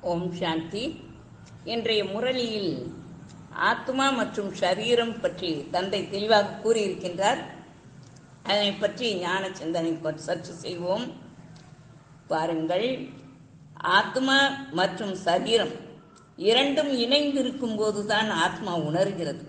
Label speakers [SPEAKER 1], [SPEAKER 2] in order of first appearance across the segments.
[SPEAKER 1] ஓம் சாந்தி இன்றைய முரளியில் ஆத்மா மற்றும் சரீரம் பற்றி தந்தை தெளிவாக கூறியிருக்கின்றார் அதனை பற்றி ஞான சிந்தனை கொ- சற்று செய்வோம் பாருங்கள் ஆத்மா மற்றும் சரீரம் இரண்டும் இணைந்திருக்கும் போதுதான் ஆத்மா உணர்கிறது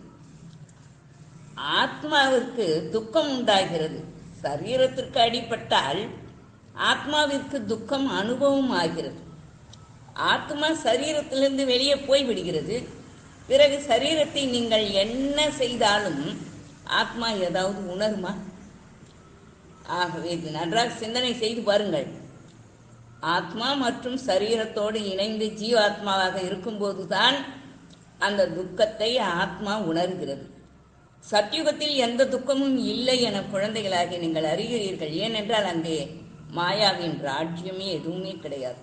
[SPEAKER 1] ஆத்மாவிற்கு துக்கம் உண்டாகிறது சரீரத்திற்கு அடிபட்டால் ஆத்மாவிற்கு துக்கம் அனுபவம் ஆகிறது ஆத்மா சரீரத்திலிருந்து வெளியே போய் விடுகிறது பிறகு சரீரத்தை நீங்கள் என்ன செய்தாலும் ஆத்மா ஏதாவது உணருமா ஆகவே இது நன்றாக சிந்தனை செய்து பாருங்கள் ஆத்மா மற்றும் சரீரத்தோடு இணைந்து ஜீவாத்மாவாக இருக்கும்போதுதான் அந்த துக்கத்தை ஆத்மா உணர்கிறது சத்யுகத்தில் எந்த துக்கமும் இல்லை என குழந்தைகளாகி நீங்கள் அறிகிறீர்கள் ஏனென்றால் அங்கே மாயாவின் ராஜ்யமே எதுவுமே கிடையாது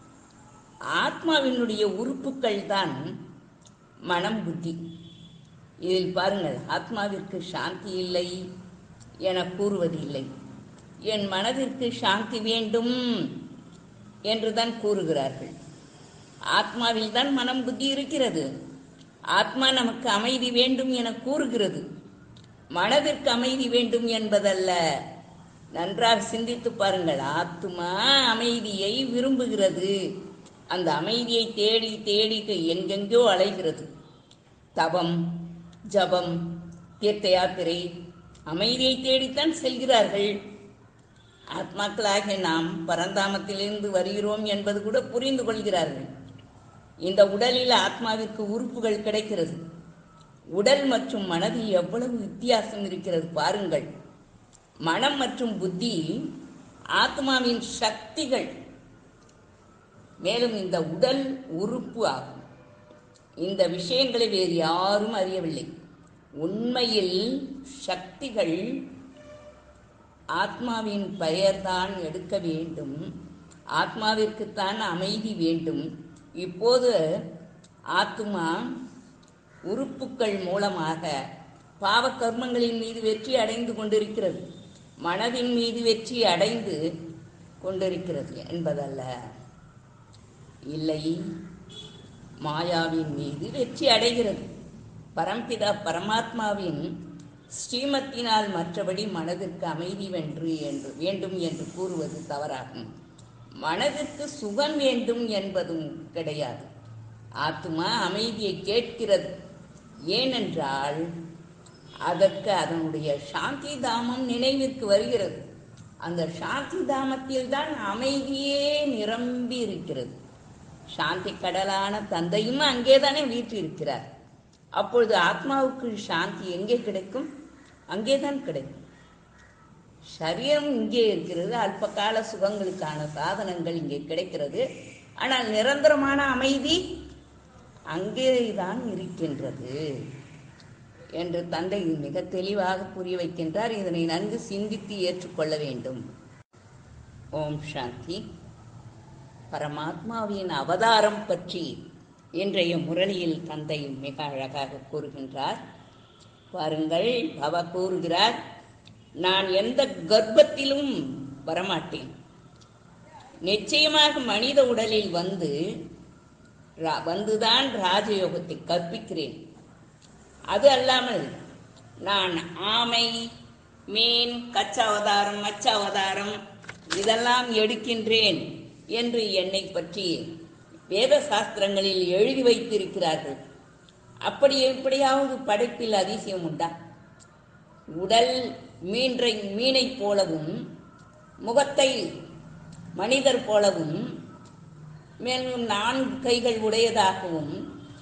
[SPEAKER 1] ஆத்மாவினுடைய உறுப்புகள் தான் மனம் புத்தி இதில் பாருங்கள் ஆத்மாவிற்கு சாந்தி இல்லை என கூறுவதில்லை என் மனதிற்கு சாந்தி வேண்டும் என்றுதான் கூறுகிறார்கள் ஆத்மாவில் தான் மனம் புத்தி இருக்கிறது ஆத்மா நமக்கு அமைதி வேண்டும் என கூறுகிறது மனதிற்கு அமைதி வேண்டும் என்பதல்ல நன்றாக சிந்தித்து பாருங்கள் ஆத்மா அமைதியை விரும்புகிறது அந்த அமைதியை தேடி தேடி எங்கெங்கோ அலைகிறது தவம் ஜபம் தீர்த்த யாத்திரை அமைதியை தேடித்தான் செல்கிறார்கள் ஆத்மாக்களாகிய நாம் பரந்தாமத்திலிருந்து வருகிறோம் என்பது கூட புரிந்து கொள்கிறார்கள் இந்த உடலில் ஆத்மாவிற்கு உறுப்புகள் கிடைக்கிறது உடல் மற்றும் மனதில் எவ்வளவு வித்தியாசம் இருக்கிறது பாருங்கள் மனம் மற்றும் புத்தி ஆத்மாவின் சக்திகள் மேலும் இந்த உடல் உறுப்பு ஆகும் இந்த விஷயங்களை வேறு யாரும் அறியவில்லை உண்மையில் சக்திகள் ஆத்மாவின் பெயர்தான் எடுக்க வேண்டும் ஆத்மாவிற்குத்தான் அமைதி வேண்டும் இப்போது ஆத்மா உறுப்புக்கள் மூலமாக பாவ கர்மங்களின் மீது வெற்றி அடைந்து கொண்டிருக்கிறது மனதின் மீது வெற்றி அடைந்து கொண்டிருக்கிறது என்பதல்ல இல்லை மாயாவின் மீது வெற்றி அடைகிறது பரம்பிதா பரமாத்மாவின் ஸ்ரீமத்தினால் மற்றபடி மனதிற்கு அமைதி வென்று என்று வேண்டும் என்று கூறுவது தவறாகும் மனதிற்கு சுகம் வேண்டும் என்பதும் கிடையாது ஆத்மா அமைதியை கேட்கிறது ஏனென்றால் அதற்கு அதனுடைய சாந்தி தாமம் நினைவிற்கு வருகிறது அந்த சாந்தி தாமத்தில் தான் அமைதியே நிரம்பி இருக்கிறது சாந்தி கடலான தந்தையும் அங்கேதானே வீற்றிருக்கிறார் அப்பொழுது ஆத்மாவுக்கு சாந்தி எங்கே கிடைக்கும் அங்கேதான் கிடைக்கும் சரீரம் இங்கே இருக்கிறது அல்பகால சுகங்களுக்கான சாதனங்கள் இங்கே கிடைக்கிறது ஆனால் நிரந்தரமான அமைதி அங்கேதான் இருக்கின்றது என்று தந்தை மிக தெளிவாக புரிய வைக்கின்றார் இதனை நன்கு சிந்தித்து ஏற்றுக்கொள்ள வேண்டும் ஓம் சாந்தி பரமாத்மாவின் அவதாரம் பற்றி இன்றைய முரளியில் தந்தை மிக அழகாக கூறுகின்றார் பாருங்கள் அவ கூறுகிறார் நான் எந்த கர்ப்பத்திலும் வரமாட்டேன் நிச்சயமாக மனித உடலில் வந்து ரா- வந்துதான் ராஜயோகத்தை கற்பிக்கிறேன் அது அல்லாமல் நான் ஆமை மீன் கச்சாவதாரம் மச்சாவதாரம் இதெல்லாம் எடுக்கின்றேன் என்று என்னை பற்றி வேத சாஸ்திரங்களில் எழுதி வைத்திருக்கிறார்கள் அப்படி எப்படியாவது படைப்பில் அதிசயம் உண்டா உடல் மீன்றை மீனைப் போலவும் முகத்தை மனிதர் போலவும் மேலும் நான்கு கைகள் உடையதாகவும்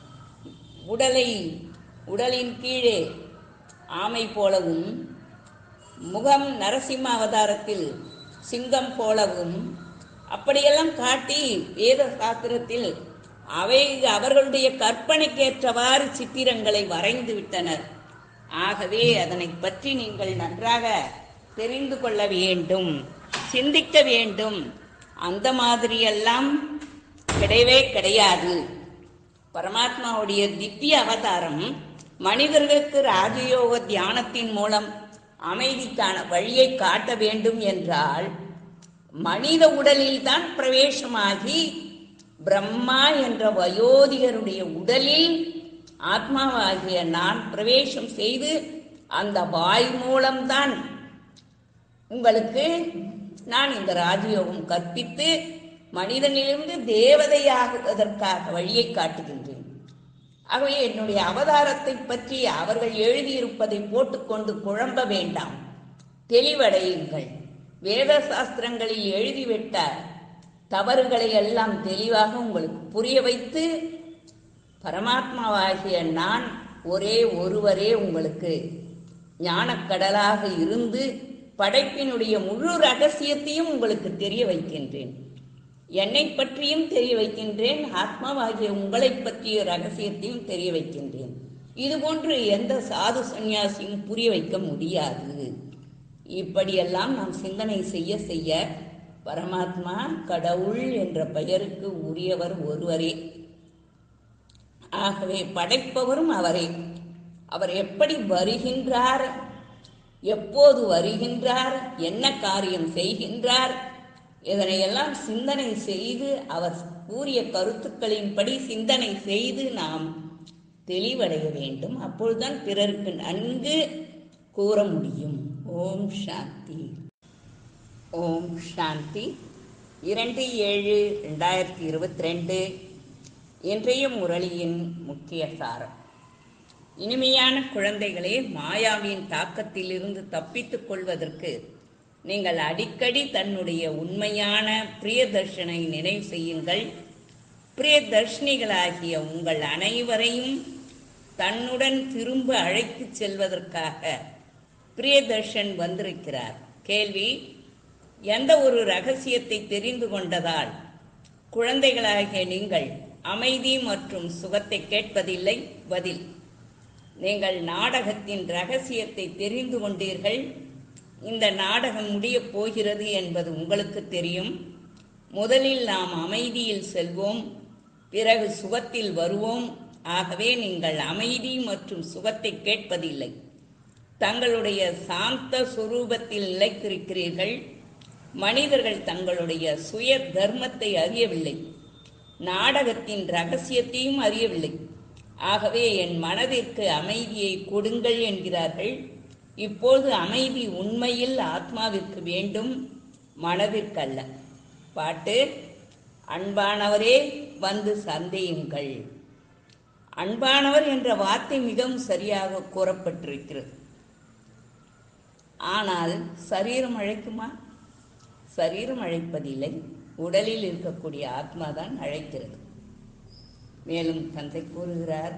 [SPEAKER 1] உடலை உடலின் கீழே ஆமை போலவும் முகம் நரசிம்ம அவதாரத்தில் சிங்கம் போலவும் அப்படியெல்லாம் காட்டி வேத சாஸ்திரத்தில் அவை அவர்களுடைய கற்பனைக்கேற்றவாறு சித்திரங்களை வரைந்து விட்டனர் ஆகவே அதனை பற்றி நீங்கள் நன்றாக தெரிந்து கொள்ள வேண்டும் சிந்திக்க வேண்டும் அந்த மாதிரியெல்லாம் கிடையவே கிடையாது பரமாத்மாவுடைய திவ்ய அவதாரம் மனிதர்களுக்கு ராஜயோக தியானத்தின் மூலம் அமைதிக்கான வழியை காட்ட வேண்டும் என்றால் மனித உடலில் தான் பிரவேசமாகி பிரம்மா என்ற வயோதிகருடைய உடலில் ஆத்மாவாகிய நான் பிரவேசம் செய்து அந்த வாய் மூலம்தான் உங்களுக்கு நான் இந்த ராஜயோகம் கற்பித்து மனிதனிலிருந்து தேவதையாகுவதற்காக வழியை காட்டுகின்றேன் ஆகவே என்னுடைய அவதாரத்தை பற்றி அவர்கள் எழுதியிருப்பதை போட்டுக்கொண்டு குழம்ப வேண்டாம் தெளிவடையுங்கள் வேத சாஸ்திரங்களில் எழுதிவிட்ட தவறுகளை எல்லாம் தெளிவாக உங்களுக்கு புரிய வைத்து பரமாத்மாவாகிய நான் ஒரே ஒருவரே உங்களுக்கு ஞானக்கடலாக இருந்து படைப்பினுடைய முழு ரகசியத்தையும் உங்களுக்கு தெரிய வைக்கின்றேன் என்னை பற்றியும் தெரிய வைக்கின்றேன் ஆத்மாவாகிய உங்களை பற்றிய ரகசியத்தையும் தெரிய வைக்கின்றேன் இதுபோன்று எந்த சாது சந்நியாசியும் புரிய வைக்க முடியாது இப்படியெல்லாம் நாம் சிந்தனை செய்ய செய்ய பரமாத்மா கடவுள் என்ற பெயருக்கு உரியவர் ஒருவரே ஆகவே படைப்பவரும் அவரே அவர் எப்படி வருகின்றார் எப்போது வருகின்றார் என்ன காரியம் செய்கின்றார் இதனையெல்லாம் சிந்தனை செய்து அவர் கூறிய கருத்துக்களின்படி சிந்தனை செய்து நாம் தெளிவடைய வேண்டும் அப்பொழுதுதான் பிறருக்கு நன்கு கூற முடியும் ஓம் சாந்தி ஓம் சாந்தி இரண்டு ஏழு ரெண்டாயிரத்தி இருபத்தி ரெண்டு இன்றைய முரளியின் முக்கிய சாரம் இனிமையான குழந்தைகளே மாயாவின் தாக்கத்திலிருந்து தப்பித்துக் கொள்வதற்கு நீங்கள் அடிக்கடி தன்னுடைய உண்மையான பிரியதர்ஷனை நினைவு செய்யுங்கள் பிரியதர்ஷினிகளாகிய உங்கள் அனைவரையும் தன்னுடன் திரும்ப அழைத்துச் செல்வதற்காக பிரியதர்ஷன் வந்திருக்கிறார் கேள்வி எந்த ஒரு ரகசியத்தை தெரிந்து கொண்டதால் குழந்தைகளாகிய நீங்கள் அமைதி மற்றும் சுகத்தை கேட்பதில்லை பதில் நீங்கள் நாடகத்தின் ரகசியத்தை தெரிந்து கொண்டீர்கள் இந்த நாடகம் முடியப் போகிறது என்பது உங்களுக்கு தெரியும் முதலில் நாம் அமைதியில் செல்வோம் பிறகு சுகத்தில் வருவோம் ஆகவே நீங்கள் அமைதி மற்றும் சுகத்தை கேட்பதில்லை தங்களுடைய சாந்த சுரூபத்தில் நிலைத்திருக்கிறீர்கள் மனிதர்கள் தங்களுடைய சுய தர்மத்தை அறியவில்லை நாடகத்தின் ரகசியத்தையும் அறியவில்லை ஆகவே என் மனதிற்கு அமைதியை கொடுங்கள் என்கிறார்கள் இப்போது அமைதி உண்மையில் ஆத்மாவிற்கு வேண்டும் மனதிற்கல்ல பாட்டு அன்பானவரே வந்து சந்தேயுங்கள் அன்பானவர் என்ற வார்த்தை மிகவும் சரியாக கூறப்பட்டிருக்கிறது ஆனால் சரீரம் அழைக்குமா சரீரம் அழைப்பதில்லை உடலில் இருக்கக்கூடிய ஆத்மா தான் அழைக்கிறது மேலும் தந்தை கூறுகிறார்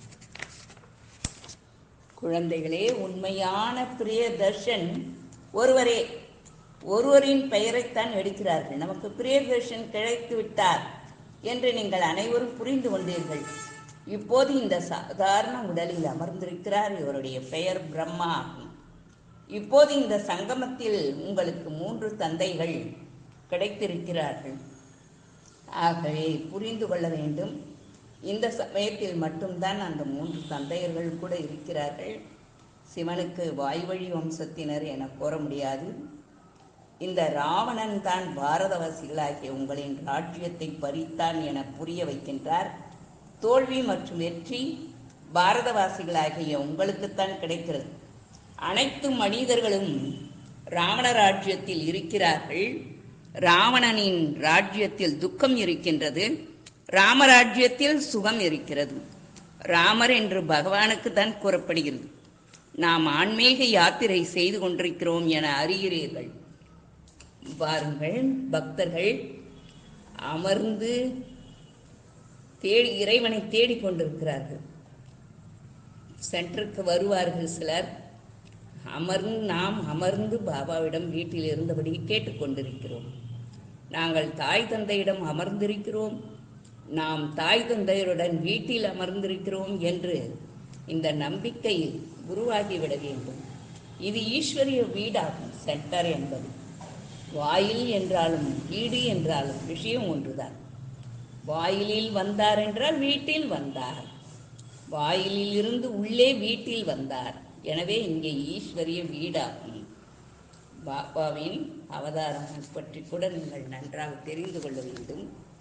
[SPEAKER 1] குழந்தைகளே உண்மையான பிரியதர்ஷன் ஒருவரே ஒருவரின் பெயரைத்தான் எடுக்கிறார்கள் நமக்கு பிரியதர்ஷன் கிடைத்து விட்டார் என்று நீங்கள் அனைவரும் புரிந்து கொண்டீர்கள் இப்போது இந்த சாதாரண உடலில் அமர்ந்திருக்கிறார் இவருடைய பெயர் பிரம்மா ஆகும் இப்போது இந்த சங்கமத்தில் உங்களுக்கு மூன்று தந்தைகள் கிடைத்திருக்கிறார்கள் ஆகவே புரிந்து கொள்ள வேண்டும் இந்த சமயத்தில் மட்டும்தான் அந்த மூன்று தந்தையர்கள் கூட இருக்கிறார்கள் சிவனுக்கு வாய்வழி வம்சத்தினர் என கூற முடியாது இந்த ராவணன் தான் பாரதவாசிகளாகிய உங்களின் ராஜ்யத்தை பறித்தான் என புரிய வைக்கின்றார் தோல்வி மற்றும் வெற்றி பாரதவாசிகளாகிய உங்களுக்குத்தான் கிடைக்கிறது அனைத்து மனிதர்களும் ராவண ராஜ்யத்தில் இருக்கிறார்கள் ராவணனின் ராஜ்யத்தில் துக்கம் இருக்கின்றது ராமராஜ்யத்தில் சுகம் இருக்கிறது ராமர் என்று பகவானுக்கு தான் கூறப்படுகிறது நாம் ஆன்மீக யாத்திரை செய்து கொண்டிருக்கிறோம் என அறிகிறீர்கள் பாருங்கள் பக்தர்கள் அமர்ந்து தேடி இறைவனை தேடிக் கொண்டிருக்கிறார்கள் சென்டருக்கு வருவார்கள் சிலர் அமர்ந்து நாம் அமர்ந்து பாபாவிடம் வீட்டில் இருந்தபடி கேட்டுக்கொண்டிருக்கிறோம் நாங்கள் தாய் தந்தையிடம் அமர்ந்திருக்கிறோம் நாம் தாய் தந்தையருடன் வீட்டில் அமர்ந்திருக்கிறோம் என்று இந்த நம்பிக்கை உருவாகிவிட வேண்டும் இது ஈஸ்வரிய வீடாகும் சென்டர் என்பது வாயில் என்றாலும் வீடு என்றாலும் விஷயம் ஒன்றுதான் வாயிலில் வந்தார் என்றால் வீட்டில் வந்தார் வாயிலில் இருந்து உள்ளே வீட்டில் வந்தார் எனவே இங்கே ஈஸ்வரிய வீடாகும் பாபாவின் அவதாரம் பற்றி கூட நீங்கள் நன்றாக தெரிந்து கொள்ள வேண்டும்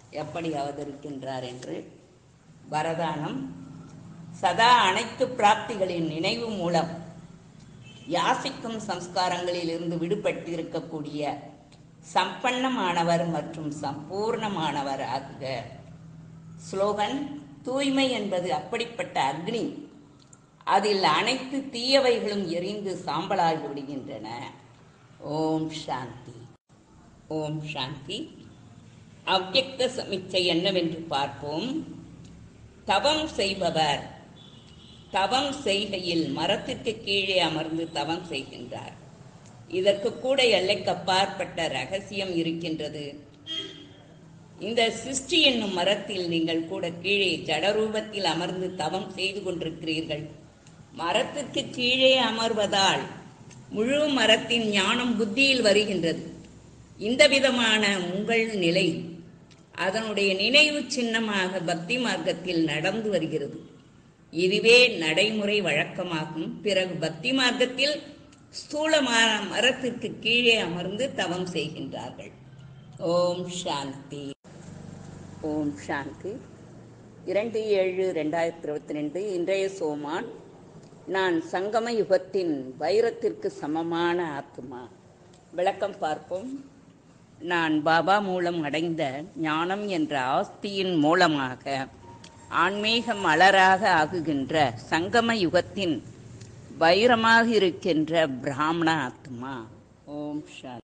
[SPEAKER 1] எப்படி அவதரிக்கின்றார் என்று வரதானம் சதா அனைத்து பிராப்திகளின் நினைவு மூலம் யாசிக்கும் சம்ஸ்காரங்களில் இருந்து விடுபட்டிருக்கக்கூடிய சம்பன்னமானவர் மற்றும் சம்பூர்ணமானவர் ஆகுக ஸ்லோகன் தூய்மை என்பது அப்படிப்பட்ட அக்னி அதில் அனைத்து தீயவைகளும் எரிந்து சாம்பலாகி விடுகின்றன ஓம் சாந்தி ஓம் சாந்தி அவ்யக்த சமிச்சை என்னவென்று பார்ப்போம் தவம் செய்பவர் தவம் செய்கையில் மரத்திற்கு கீழே அமர்ந்து தவம் செய்கின்றார் இதற்கு கூட எல்லைக்கப்பாற்பட்ட ரகசியம் இருக்கின்றது இந்த சிருஷ்டி என்னும் மரத்தில் நீங்கள் கூட கீழே ஜடரூபத்தில் அமர்ந்து தவம் செய்து கொண்டிருக்கிறீர்கள் மரத்திற்கு கீழே அமர்வதால் முழு மரத்தின் ஞானம் புத்தியில் வருகின்றது இந்த விதமான உங்கள் நிலை அதனுடைய நினைவு சின்னமாக பக்தி மார்க்கத்தில் நடந்து வருகிறது இதுவே நடைமுறை வழக்கமாகும் பிறகு பக்தி மார்க்கத்தில் ஸ்தூல ம- மரத்திற்கு கீழே அமர்ந்து தவம் செய்கின்றார்கள் ஓம் சாந்தி ஓம் சாந்தி இரண்டு ஏழு ரெண்டாயிரத்தி இருபத்தி ரெண்டு இன்றைய சோமான் நான் சங்கம யுகத்தின் வைரத்திற்கு சமமான ஆத்மா விளக்கம் பார்ப்போம் நான் பாபா மூலம் அடைந்த ஞானம் என்ற ஆஸ்தியின் மூலமாக ஆன்மீக மலராக ஆகுகின்ற சங்கம யுகத்தின் வைரமாக இருக்கின்ற பிராமண ஆத்மா ஓம் சாந்தி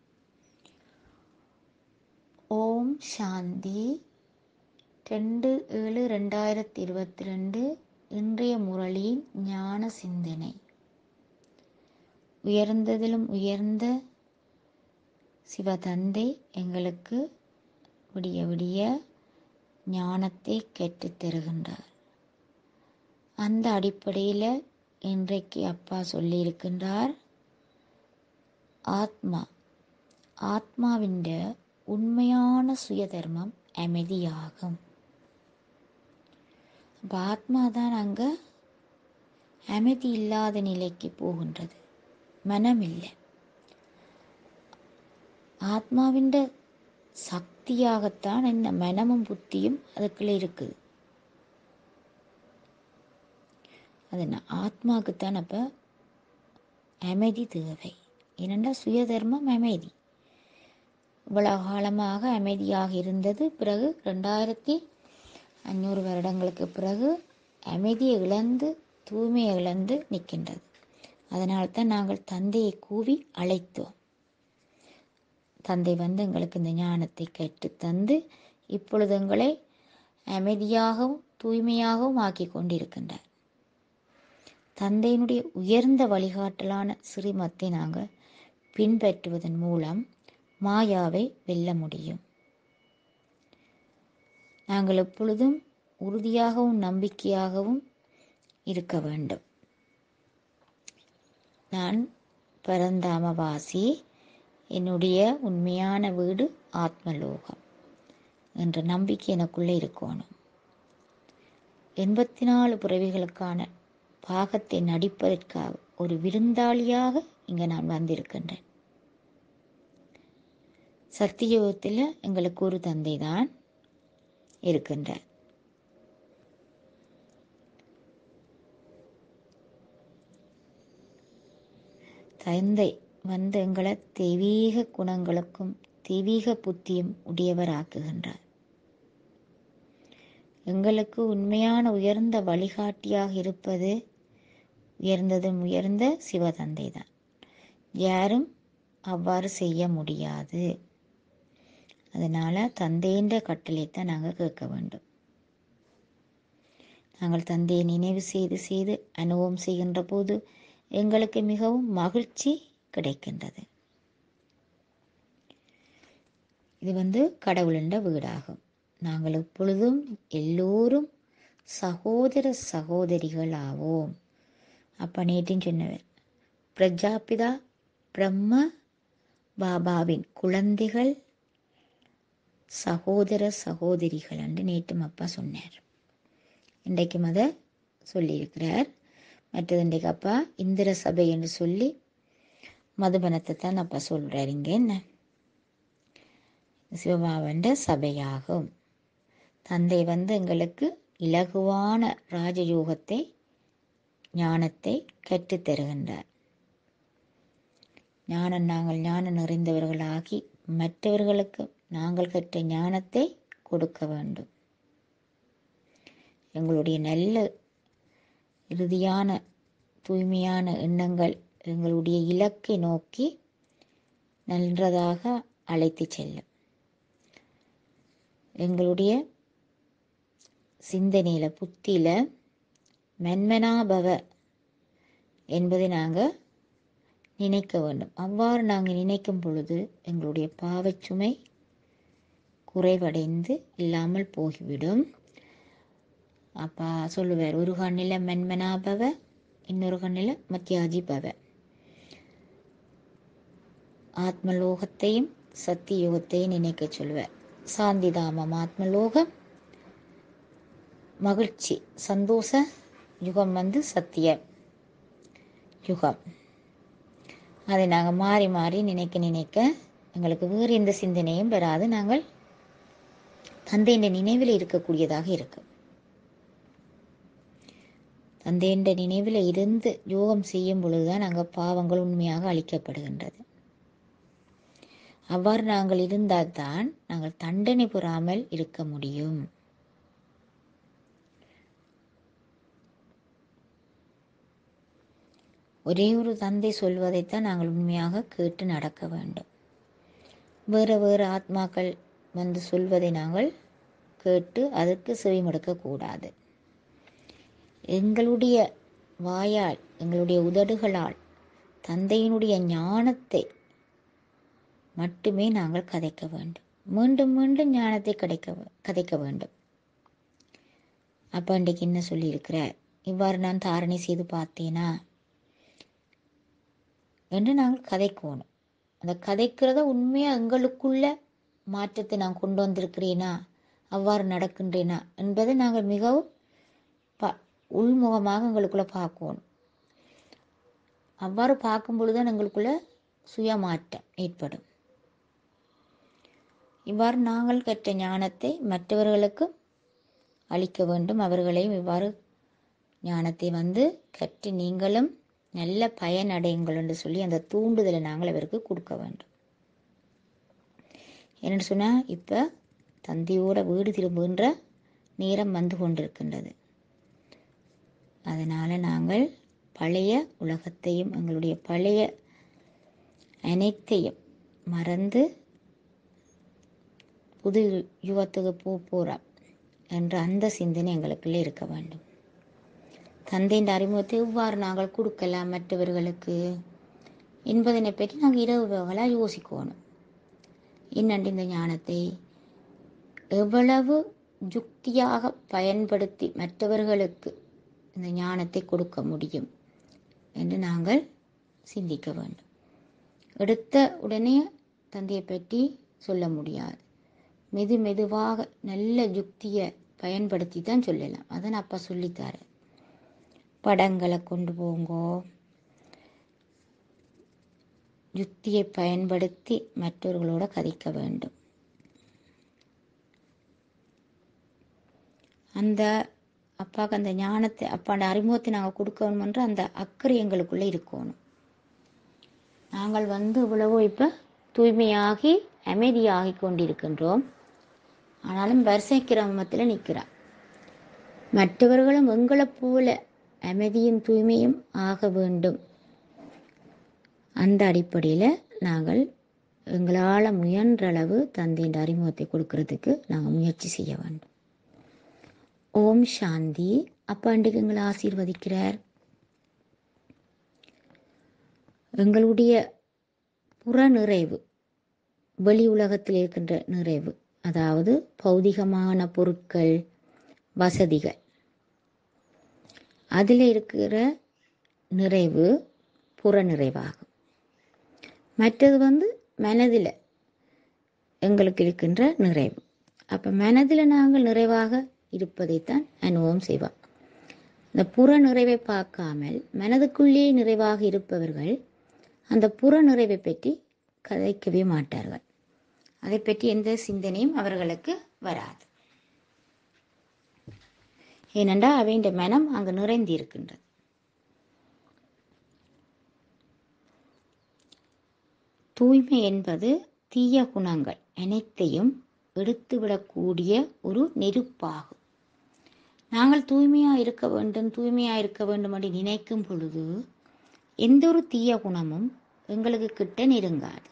[SPEAKER 2] ஓம் சாந்தி ரெண்டு ஏழு ரெண்டாயிரத்தி இருபத்தி ரெண்டு இன்றைய முரளியின் ஞான சிந்தனை உயர்ந்ததிலும் உயர்ந்த சிவதந்தை எங்களுக்கு விடிய விடிய ஞானத்தை கற்றுத் தருகின்றார் அந்த அடிப்படையில் இன்றைக்கு அப்பா சொல்லியிருக்கின்றார் ஆத்மா ஆத்மாவின் உண்மையான சுயதர்மம் அமைதியாகும் அப்ப ஆத்மா தான் அங்க அமைதி இல்லாத நிலைக்கு போகின்றது மனம் இல்லை ஆத்மாவின் சக்தியாகத்தான் இந்த மனமும் புத்தியும் அதுக்குள்ள இருக்குது அது ந- ஆத்மாவுக்குத்தான் அப்ப அமைதி தேவை ஏனென்றா சுயதர்மம் அமைதி இவ்வளவு காலமாக அமைதியாக இருந்தது பிறகு ரெண்டாயிரத்தி அஞ்சூறு வருடங்களுக்கு பிறகு அமைதியை இழந்து தூய்மையை இழந்து நிற்கின்றது அதனால்தான் நாங்கள் தந்தையை கூவி அழைத்தோம் தந்தை வந்து எங்களுக்கு இந்த ஞானத்தை கற்றுத் தந்து இப்பொழுது எங்களை அமைதியாகவும் தூய்மையாகவும் ஆக்கி கொண்டிருக்கின்றார் தந்தையினுடைய உயர்ந்த வழிகாட்டலான ஸ்ரீமத்தை நாங்கள் பின்பற்றுவதன் மூலம் மாயாவை வெல்ல முடியும் நாங்கள் எப்பொழுதும் உறுதியாகவும் நம்பிக்கையாகவும் இருக்க வேண்டும் நான் பரந்தாமவாசி என்னுடைய உண்மையான வீடு ஆத்மலோகம் என்ற நம்பிக்கை எனக்குள்ளே இருக்கணும் எண்பத்தி நாலு பிறவிகளுக்கான பாகத்தை நடிப்பதற்காக ஒரு விருந்தாளியாக இங்கே நான் வந்திருக்கின்றேன் சத்தியுகத்தில் எங்களுக்கு ஒரு தந்தை தான் இருக்கின்றார் தந்தை வந்து எங்களை தெய்வீக குணங்களுக்கும் தெய்வீக புத்தியும் உடையவராக்குகின்றார் எங்களுக்கு உண்மையான உயர்ந்த வழிகாட்டியாக இருப்பது உயர்ந்ததும் உயர்ந்த சிவதந்தை தான் யாரும் அவ்வாறு செய்ய முடியாது அதனால தந்தைன்ற கட்டளைத்தான் நாங்கள் கேட்க வேண்டும் நாங்கள் தந்தையை நினைவு செய்து செய்து அனுபவம் செய்கின்ற போது எங்களுக்கு மிகவும் மகிழ்ச்சி கிடைக்கின்றது இது வந்து கடவுளின் வீடாகும் நாங்கள் எப்பொழுதும் எல்லோரும் சகோதர சகோதரிகள் ஆவோம் அப்ப நேற்றும் சொன்னவர் பிரஜாபிதா பிரம்ம பாபாவின் குழந்தைகள் சகோதர சகோதரிகள் என்று நேற்றும் அப்பா சொன்னார் இன்றைக்கும் அதை சொல்லியிருக்கிறார் மற்றது இன்றைக்கு அப்பா இந்திர சபை என்று சொல்லி மதுபனத்தை தான் அப்பா சொல்கிறார் இங்கே என்ன சிவபாவன்ற சபையாகும் தந்தை வந்து எங்களுக்கு இலகுவான ராஜயோகத்தை ஞானத்தை கற்றுத் தருகின்றார் ஞானம் நாங்கள் ஞானம் நிறைந்தவர்களாகி மற்றவர்களுக்கு நாங்கள் கற்ற ஞானத்தை கொடுக்க வேண்டும் எங்களுடைய நல்ல இறுதியான தூய்மையான எண்ணங்கள் எங்களுடைய இலக்கை நோக்கி நன்றதாக அழைத்து செல்லும் எங்களுடைய சிந்தனையில் புத்தியில் மென்மனாபவ என்பதை நாங்கள் நினைக்க வேண்டும் அவ்வாறு நாங்கள் நினைக்கும் பொழுது எங்களுடைய பாவச்சுமை குறைவடைந்து இல்லாமல் போய்விடும் அப்பா சொல்லுவார் ஒரு கண்ணில் மென்மனாபவ இன்னொரு கண்ணில் மத்தியாஜி பவ ஆத்மலோகத்தையும் சத்தியோகத்தையும் நினைக்க சொல்லுவார் சாந்திதாமம் ஆத்மலோகம் மகிழ்ச்சி சந்தோஷ யுகம் வந்து சத்திய யுகம் அதை நாங்கள் மாறி மாறி நினைக்க நினைக்க எங்களுக்கு வேறு எந்த சிந்தனையும் வராது நாங்கள் தந்தையின் நினைவில் இருக்கக்கூடியதாக இருக்கும் தந்தையின் நினைவில் இருந்து யோகம் செய்யும் பொழுதுதான் நாங்கள் பாவங்கள் உண்மையாக அளிக்கப்படுகின்றது அவ்வாறு நாங்கள் இருந்தால்தான் நாங்கள் தண்டனை பெறாமல் இருக்க முடியும் ஒரே ஒரு தந்தை சொல்வதைத்தான் நாங்கள் உண்மையாக கேட்டு நடக்க வேண்டும் வேறு வேறு ஆத்மாக்கள் வந்து சொல்வதை நாங்கள் கேட்டு அதற்கு செவிமடுக்கக்கூடாது எங்களுடைய வாயால் எங்களுடைய உதடுகளால் தந்தையினுடைய ஞானத்தை மட்டுமே நாங்கள் கதைக்க வேண்டும் மீண்டும் மீண்டும் ஞானத்தை கிடைக்க கதைக்க வேண்டும் அப்போ அன்றைக்கு என்ன சொல்லியிருக்கிறார் இவ்வாறு நான் தாரணை செய்து பார்த்தேனா என்று நாங்கள் கதைக்கணும் அந்த கதைக்கிறத உண்மையாக எங்களுக்குள்ள மாற்றத்தை நான் கொண்டு வந்திருக்கிறேனா அவ்வாறு நடக்கின்றேனா என்பதை நாங்கள் மிகவும் ப உள்முகமாக எங்களுக்குள்ள பார்க்கணும் அவ்வாறு பார்க்கும் பொழுதுதான் எங்களுக்குள்ள சுயமாற்றம் ஏற்படும் இவ்வாறு நாங்கள் கற்ற ஞானத்தை மற்றவர்களுக்கு அளிக்க வேண்டும் அவர்களையும் இவ்வாறு ஞானத்தை வந்து கற்று நீங்களும் நல்ல பயன் அடையுங்கள் என்று சொல்லி அந்த தூண்டுதலை நாங்கள் அவருக்கு கொடுக்க வேண்டும் என்னென்னு சொன்னால் இப்போ தந்தையோட வீடு திரும்புகின்ற நேரம் வந்து கொண்டிருக்கின்றது அதனால் நாங்கள் பழைய உலகத்தையும் எங்களுடைய பழைய அனைத்தையும் மறந்து புது யுகத்துக்கு போ போகிறோம் என்ற அந்த சிந்தனை எங்களுக்குள்ளே இருக்க வேண்டும் தந்தையின் அறிமுகத்தை எவ்வாறு நாங்கள் கொடுக்கலாம் மற்றவர்களுக்கு என்பதனை பற்றி நாங்கள் இரவு பகலாக யோசிக்கணும் இன்னண்டு இந்த ஞானத்தை எவ்வளவு யுக்தியாக பயன்படுத்தி மற்றவர்களுக்கு இந்த ஞானத்தை கொடுக்க முடியும் என்று நாங்கள் சிந்திக்க வேண்டும் எடுத்த உடனே தந்தையை பற்றி சொல்ல முடியாது மெது மெதுவாக நல்ல யுக்தியை பயன்படுத்தி தான் சொல்லலாம் அதை நான் அப்பா சொல்லித்தாரேன் படங்களை கொண்டு போங்கோ யுக்தியை பயன்படுத்தி மற்றவர்களோட கதைக்க வேண்டும் அந்த அப்பாவுக்கு அந்த ஞானத்தை அப்பாண்ட அறிமுகத்தை நாங்கள் கொடுக்கணுமென்ற அந்த அக்கறை எங்களுக்குள்ளே இருக்கணும் நாங்கள் வந்து இவ்வளவோ இப்போ தூய்மையாகி அமைதியாகி கொண்டிருக்கின்றோம் ஆனாலும் வரிசை கிராமத்தில் நிற்கிறார் மற்றவர்களும் எங்களைப் போல அமைதியும் தூய்மையும் ஆக வேண்டும் அந்த அடிப்படையில் நாங்கள் எங்களால் முயன்றளவு தந்தையின் அறிமுகத்தை கொடுக்கறதுக்கு நாங்கள் முயற்சி செய்ய வேண்டும் ஓம் சாந்தி அப்பா அன்றைக்கு எங்களை ஆசீர்வதிக்கிறார் எங்களுடைய புற நிறைவு வெளி உலகத்தில் இருக்கின்ற நிறைவு அதாவது பௌதிகமான பொருட்கள் வசதிகள் அதில் இருக்கிற நிறைவு புற நிறைவாகும் மற்றது வந்து மனதில் எங்களுக்கு இருக்கின்ற நிறைவு அப்போ மனதில் நாங்கள் நிறைவாக இருப்பதைத்தான் அனுபவம் செய்வோம் இந்த புற நிறைவை பார்க்காமல் மனதுக்குள்ளே நிறைவாக இருப்பவர்கள் அந்த புற நிறைவை பற்றி கதைக்கவே மாட்டார்கள் அதை பற்றி எந்த சிந்தனையும் அவர்களுக்கு வராது ஏனென்றால் அவையின் மனம் அங்கு நிறைந்திருக்கின்றது தூய்மை என்பது தீய குணங்கள் அனைத்தையும் எடுத்துவிடக்கூடிய ஒரு நெருப்பாகும் நாங்கள் தூய்மையா இருக்க வேண்டும் தூய்மையா இருக்க வேண்டும் என்று நினைக்கும் பொழுது எந்த ஒரு தீய குணமும் எங்களுக்கு கிட்ட நெருங்காது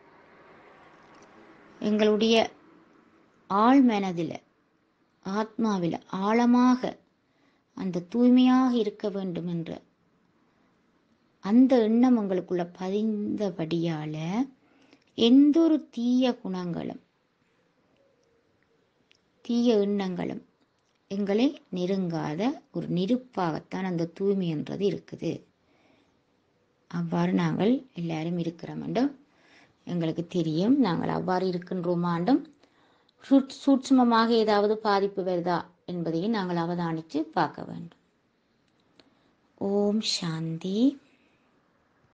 [SPEAKER 2] எங்களுடைய ஆழ் மனதில் ஆத்மாவில் ஆழமாக அந்த தூய்மையாக இருக்க வேண்டும் என்ற அந்த எண்ணம் உங்களுக்குள்ள பதிந்தபடியால எந்த ஒரு தீய குணங்களும் தீய எண்ணங்களும் எங்களை நெருங்காத ஒரு நெருப்பாகத்தான் அந்த தூய்மை என்றது இருக்குது அவ்வாறு நாங்கள் எல்லாரும் இருக்கிறோம் என்றும் எங்களுக்கு தெரியும் நாங்கள் அவ்வாறு இருக்கின்றோமாண்டும் சூட் சூட்சுமமாக ஏதாவது பாதிப்பு வருதா என்பதையும் நாங்கள் அவதானித்து பார்க்க வேண்டும் ஓம் சாந்தி